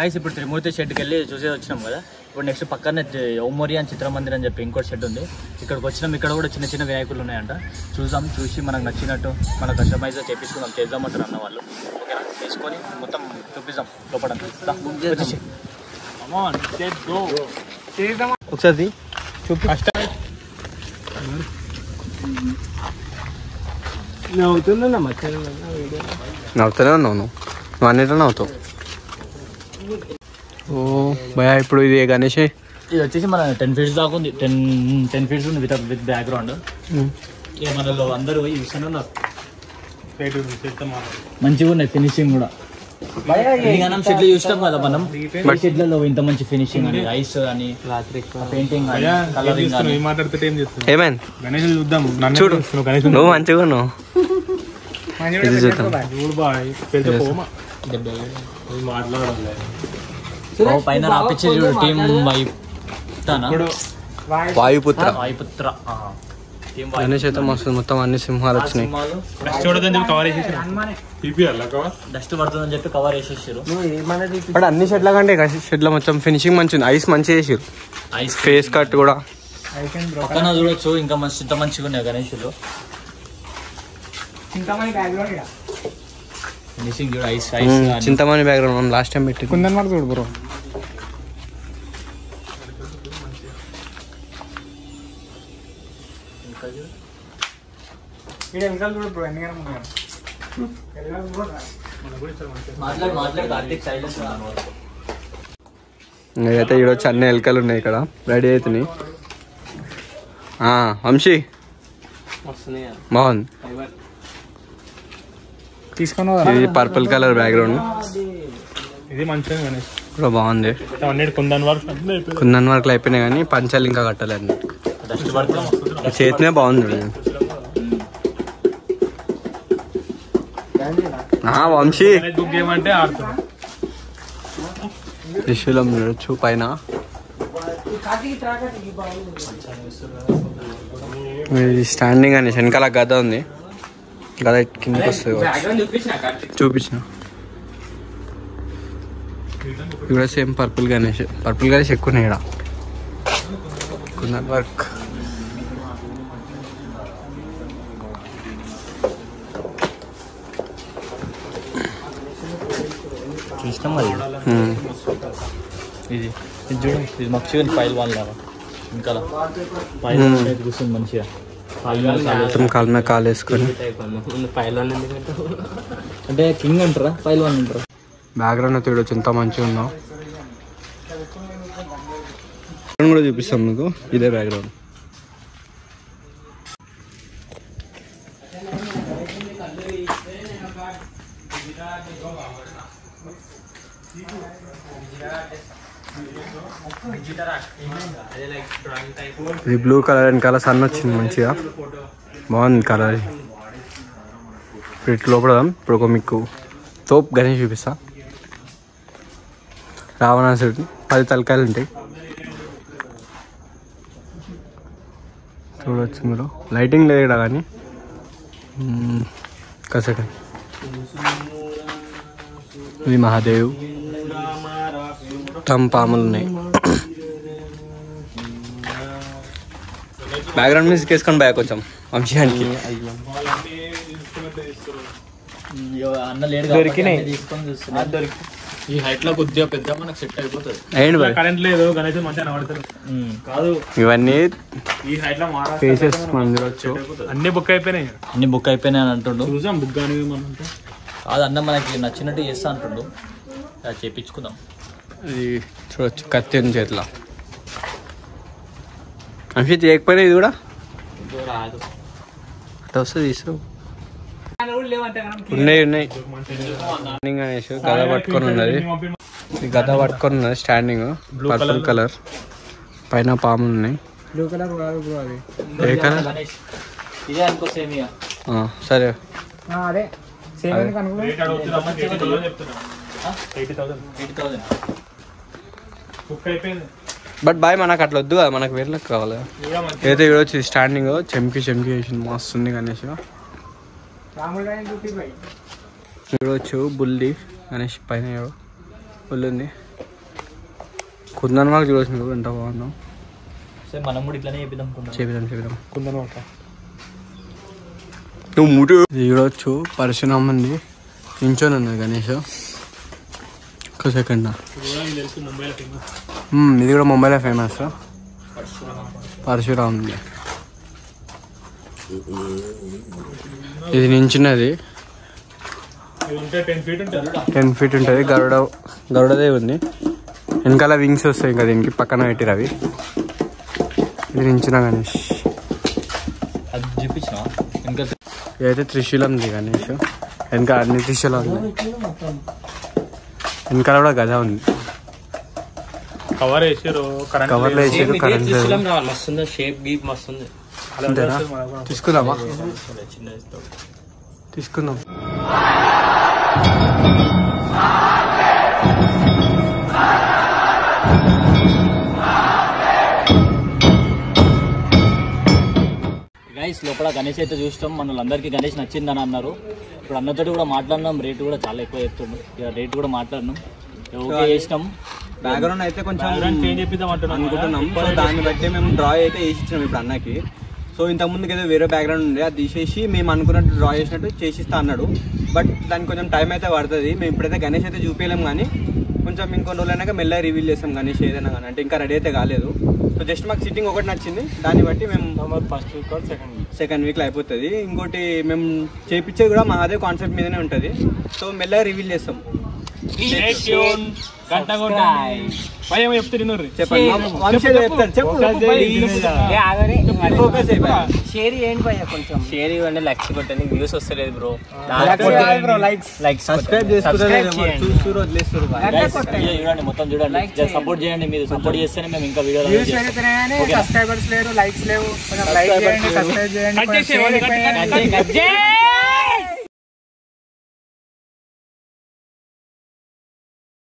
Guys ఇప్పుడు త్రిమూర్తి షెడ్కి వెళ్ళి చూసే వచ్చినాం కదా ఇప్పుడు నెక్స్ట్ పక్కనే ఓమోరి అని చిత్రమందిర్ అని చెప్పి ఇంకోటి షెడ్ ఉంది ఇక్కడికి వచ్చినాం ఇక్కడ కూడా చిన్న చిన్న వినాయకులు ఉన్నాయంట చూద్దాం చూసి మనకు నచ్చినట్టు మన కస్టమైజ్ చేపించుకుందాం చేద్దామంటారు అన్న వాళ్ళు ఓకేనా తీసుకొని మొత్తం చూపిద్దాం లోపల దా, వచ్చేసి. ఒకసారి చూపి నవ్వుతూనే ఉన్నావు నువ్వు నువ్వు అన్నిట్లో నవ్వుతావు ఓ భయ ఇప్పుడు ఇది గణేష్ ఇది వచ్చేసి మన టెన్ ఫీట్స్ దాకా ఉంది టెన్ టెన్ ఫీట్స్ ఉంది విత్ విత్ బ్యాక్గ్రౌండ్ ఇక మనలో అందరూ పోయి చూస్తూనే ఉన్నారు మంచిగా ఉన్నాయి ఫినిషింగ్ కూడా మనం షెడ్లు చూసినాం కదా మనం బట్ షెడ్లలో ఇంత మంచి ఫినిషింగ్ అని ఐస్ అని పెయింటింగ్ కలరింగ్ అని మాట్లాడుతుంటే ఏం చేస్తున్నావు ఏమైంది గణేష్ చూద్దాం నన్ను చూడు చూస్తున్నావు గణేష్ నువ్వు మంచిగా ఉన్నావు ఇది చూద్దాం చూడు బాయ్ పెద్ద పోమా మాట్లాడాలి ఓ పైన రాపిచ్చి చూడు టీమ్ వైప్ వాయుపుత్ర వాయుపుత్ర టీమ్ గణేష్ అయితే మస్తు మొత్తం అన్ని సింహాలు వచ్చినాయి సినిమాలు చూడదని చెప్పి కవర్ చేసేసి పీపీఆర్ కవర్ డస్ట్ పడుతుందని చెప్పి కవర్ వేసేసారు బట్ అన్ని షెడ్ల కంటే షెడ్ల మొత్తం ఫినిషింగ్ మంచిగా ఉంది ఐస్ మంచిగా చేసారు ఐస్ ఫేస్ కట్ కూడా పక్కన చూడొచ్చు ఇంకా మంచి ఇంత మంచిగా ఉన్నాయి గణేషులు ఫినిషింగ్ చూడు ఐస్ ఐస్ కానీ. చింతమణి బ్యాక్గ్రౌండ్ మనం లాస్ట్ టైం పెట్టింది కుందన్ మాట చూడు బ్రో మాట్లాడు మాట్లాడు కార్తీక్ సైలెన్స్ నేనైతే ఈడొచ్చి అన్ని ఎలకలు ఉన్నాయి ఇక్కడ రెడీ అవుతున్నాయి ఆ, వంశీ బాగుంది తీసుకున్నా ఇది పర్పుల్ కలర్ బ్యాక్గ్రౌండ్ ఇది మంచిగా గణేష్ కూడా బాగుంది అన్నిటి కుందన్ వరకు అన్నీ అయిపోయింది కుందన్ వర్క్లు అయిపోయినాయి కానీ పంచాలు ఇంకా కట్టలేదు డస్ట్ పడుతుంది చేతినే బాగుంది చూడండి. ఆ, వంశీ బుక్ చేయమంటే ఆడుతున్నా త్రిశూలం చూడొచ్చు పైన ఇది స్టాండింగ్ అని వెనకాల గద ఉంది గద కిందకి వస్తుంది కావచ్చు. చూపించిన ఇది కూడా same purple Ganesh purple Ganesh ఎక్కువ ఉన్నాయి ఇక్కడ కుందన్ వర్క్ చూసినాం మరి ఉమ్. ఇది ఇది చూడు ఇది మక్షి ఫైల్ వాళ్ళ లాగా ఇంకా ఫైల్ అయితే కూర్చుంది మంచిగా కాలు మీద కాలు మొత్తం కాలు మీద కాలు వేసుకొని అంటే కింగ్ అంటారా ఫైల్ వన్ అంటారా బ్యాక్గ్రౌండ్ అయితే చూడొచ్చు ఎంత మంచిగా ఉందో బ్యాక్గ్రౌండ్ కూడా చూపిస్తాం మీకు ఇదే బ్యాక్గ్రౌండ్ ఇది బ్లూ కలర్ వెనకాల సన్ వచ్చింది మంచిగా బాగుంది కలర్ ఇప్పుడు ఇటు లోపల ఇప్పుడు ఒక మీకు తోపు గణేష్ చూపిస్తా రావణాసుడి పది తలకాయలు ఉంటాయి చూడవచ్చు మీరు లైటింగ్ లేదు ఇక్కడ కానీ మ్మ్. కసక ఇది మహాదేవ్ మొత్తం పాములు ఉన్నాయి బ్యాక్గ్రౌండ్ మ్యూజిక్ వేసుకొని బ్యాగ్ కొంచెం వంశానికి అన్న లేడు దొరికినాయి. కాబట్టి తీసుకొని చూస్తున్నా ఈ హైట్ లో కొద్దిగా పెద్ద మనకు సెట్ అయిపోతుంది ఏంటి బాయ్ కరెంట్ లేదు గణేష్ మంచిగా నడతారు కాదు ఇవన్నీ ఈ హైట్ లో మారా ఫేసెస్ మనం చూడొచ్చు అన్ని బుక్ అయిపోయినాయి అన్ని బుక్ అయిపోయినాయి అని అంటుండు చూసాం బుక్ కానీ మనం అంటే కాదు అన్న మనకి నచ్చినట్టు చేస్తా అంటుండు అది చేపించుకుందాం ఇది చూడొచ్చు కత్తి ఉంది చేతిలో అంశిత్ చేయకపోయినా ఇది కూడా అట్లా వస్తుంది తీసు ఉన్నాయి ఉన్నాయి స్టాండింగ్ అనేసి గద పట్టుకొని ఉన్నది ఈ గద పట్టుకొని ఉన్నది స్టాండింగ్ పర్పుల్ కలర్ పైన పాములు ఉన్నాయి బ్లూ కలర్ కాదు బ్రో అది ఏ కలర్ గణేష్ ఇదే అనుకో సేమియా సరే అదే same eighty thousand eight thousand book అయిపోయింది బట్ బాయ్ మనకు అట్లా వద్దు కదా మనకు వేర్లకు కావాలి ఇంకా మంచి ఏదైతే ఇక్కడ వచ్చి స్టాండింగ్ చెంకి చెంకి వేసింది మస్తుంది గణేష్ రాముడు చూడవచ్చు బుల్లి గణేష్ పైన ఏవో బుల్ ఉంది కుందన్ మాకు చూడాల్సింది ఎంత బాగుందో సరే మనం కూడా ఇట్లానే చేపిద్దాం అనుకున్నాం చేపిద్దాం చేపిద్దాం కుందన్ ఒక నువ్వు ముటు ఇది చూడవచ్చు పరశురామ్ ఉంది నించొని ఉన్నది గణేష్ ఒక సెకండ్ తెలుసు ముంబైలో ఫేమస్ ఇది కూడా ముంబైలో ఫేమస్ పరశురామ్ ఉంది ఇది నించున్నది ఇది ఉంటే టెన్ ఫీట్ ఉంటుంది టెన్ ఫీట్ ఉంటుంది గరుడ గరుడదే ఉంది వెనకాల వింగ్స్ వస్తాయి ఇంకా దీనికి పక్కన పెట్టిరు అవి ఇది నించిన గణేష్ అది చూపించిన ఇంకా ఇదైతే త్రిశూలంది గణేష్ వెనక అన్ని త్రిశూలం ఉంది వెనకాల కూడా గద ఉంది కవర్ వేసారు కరెంట్ కవర్లో వేసారు కరెంట్ లేదు. మస్తుంది షేప్ గీప్ మస్తుంది అంతేనా తీసుకుందామా చిన్న ఇస్తాం తీసుకుందాం గైస్ లోపల గణేష్ అయితే చూస్తాం మన అందరికీ గణేష్ నచ్చిందని అన్నారు ఇప్పుడు అన్నతోటి కూడా మాట్లాడినాం రేటు కూడా చాలా ఎక్కువ చెప్తుండు ఇక రేటు కూడా మాట్లాడినాం ఇక ఓకే చేసినాం బ్యాక్గ్రౌండ్ అయితే కొంచెం చేంజ్ చేపిద్దాం అంటున్నాం అనుకుంటున్నాం సో దాన్ని బట్టి మేము డ్రా అయితే వేసి ఇచ్చినాం ఇప్పుడు అన్నకి సో ఇంతకు ముందుకు ఏదో వేరే బ్యాక్గ్రౌండ్ ఉండే అది తీసేసి మేము అనుకున్నట్టు డ్రా చేసినట్టు చేసిస్తా అన్నాడు బట్ దానికి కొంచెం టైం అయితే పడుతుంది మేము ఇప్పుడైతే గణేష్ అయితే చూపించలేం కానీ కొంచెం ఇంకొన్ని రోజులైనాక మెల్లగా రివీల్ చేస్తాం గణేష్ ఏదైనా కానీ అంటే ఇంకా రెడీ అయితే కాలేదు సో జస్ట్ మాకు సిట్టింగ్ ఒకటి నచ్చింది దాన్ని బట్టి మేము first week second week second వీక్లో అయిపోతుంది ఇంకోటి మేము చేపించేది కూడా మహాదేవ్ కాన్సెప్ట్ మీదనే ఉంటుంది సో మెల్లగా రివీల్ చేస్తాం గంట పై ఏమో చెప్తే వినరు చెప్పండి మా- వంశీ ఏదో చెప్తాడు చెప్పు ఫోకస్ అయిపోయి షేర్ చేయండి భయ్య కొంచెం షేర్ ఇవ్వండి లైక్స్ కొట్టండి వ్యూస్ వస్తలేదు బ్రో లైక్స్ సబ్స్క్రైబ్ చేసుకుంటారు చూస్తారు వదిలేస్తారు బాయ్. Guys, video చూడండి మొత్తం చూడండి సపోర్ట్ చేయండి మీరు సపోర్ట్ చేస్తేనే మేము ఇంకా వీడియో సబ్స్క్రైబర్స్ లేరు లైక్స్ లేవు కొంచెం లైక్ చేయండి సబ్స్క్రైబ్ చేయండి కొంచెం share చేయండి. చేయండి